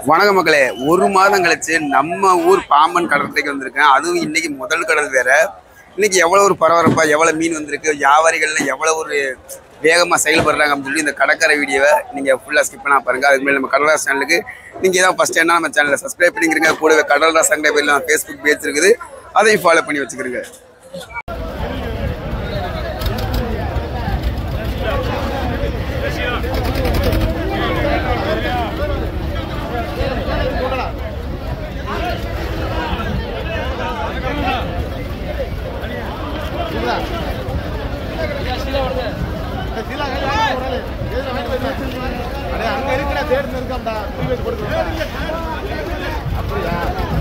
வணக்க மக்களே ஒரு மாதம் கழிச்சு நம்ம ஊர் பாம்பன் கடற்கரைக்கு வந்திருக்கேன் அதுவும் இன்னைக்கு முதல் கடல் வேற இன்னைக்கு எவ்வளோ ஒரு பரபரப்பா எவ்வளோ மீன் வந்திருக்கு வியாபாரிகள்லாம் எவ்வளோ ஒரு வேகமாக செயல்படுறாங்க அப்படின்னு சொல்லி இந்த கடற்கரை வீடியோவை நீங்கள் ஃபுல்லாக ஸ்கிப் பண்ணா பாருங்க அதுக்கு மேலே நம்ம கடல்ராஸ் சேனலுக்கு நீங்கள் ஏதாவது ஃபஸ்ட் என்ன நம்ம சேனலை சப்ஸ்கிரைப் பண்ணிக்கிறீங்க கூடவே கடல்ராஸ் சங்கட பேரில் நம்ம ஃபேஸ்புக் பேஜ் இருக்குது அதையும் ஃபாலோ பண்ணி வச்சுக்கிறீங்க அங்க இருக்கிற தேடி இருக்காம்டா ப்ரீவியஸ் கொடுத்து அப்படியா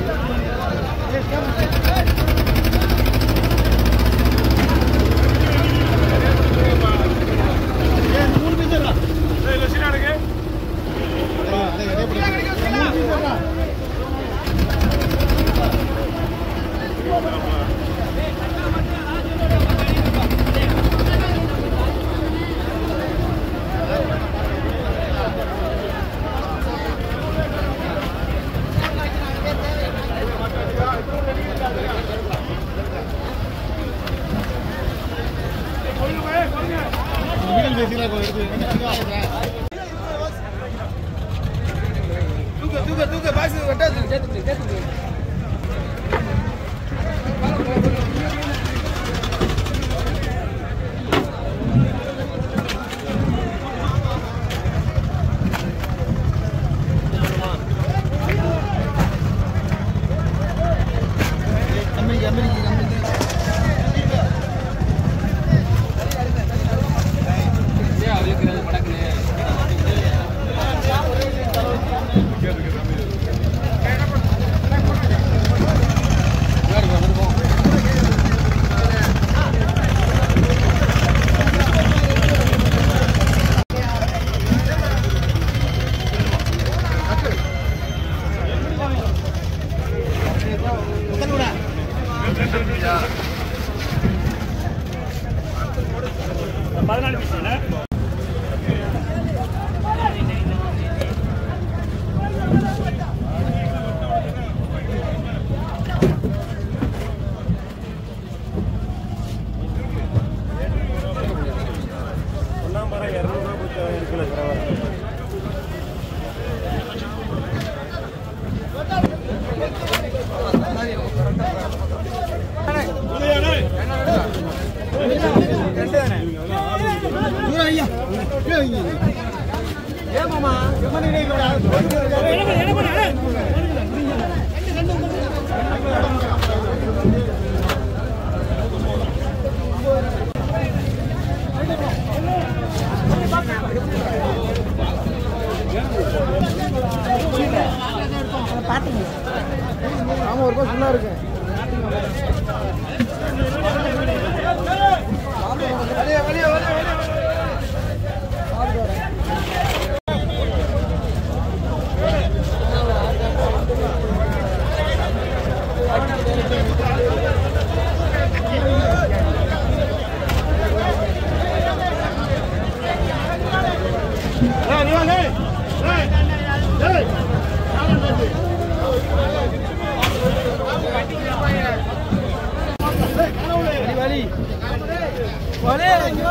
தூக்க தூக்க தூக்க பாசு வெட்டாது ஆமா ஒரு கோஸ் ஃபுல்லா இருக்கு வெளியே வெளியே வெளியே வலி வலி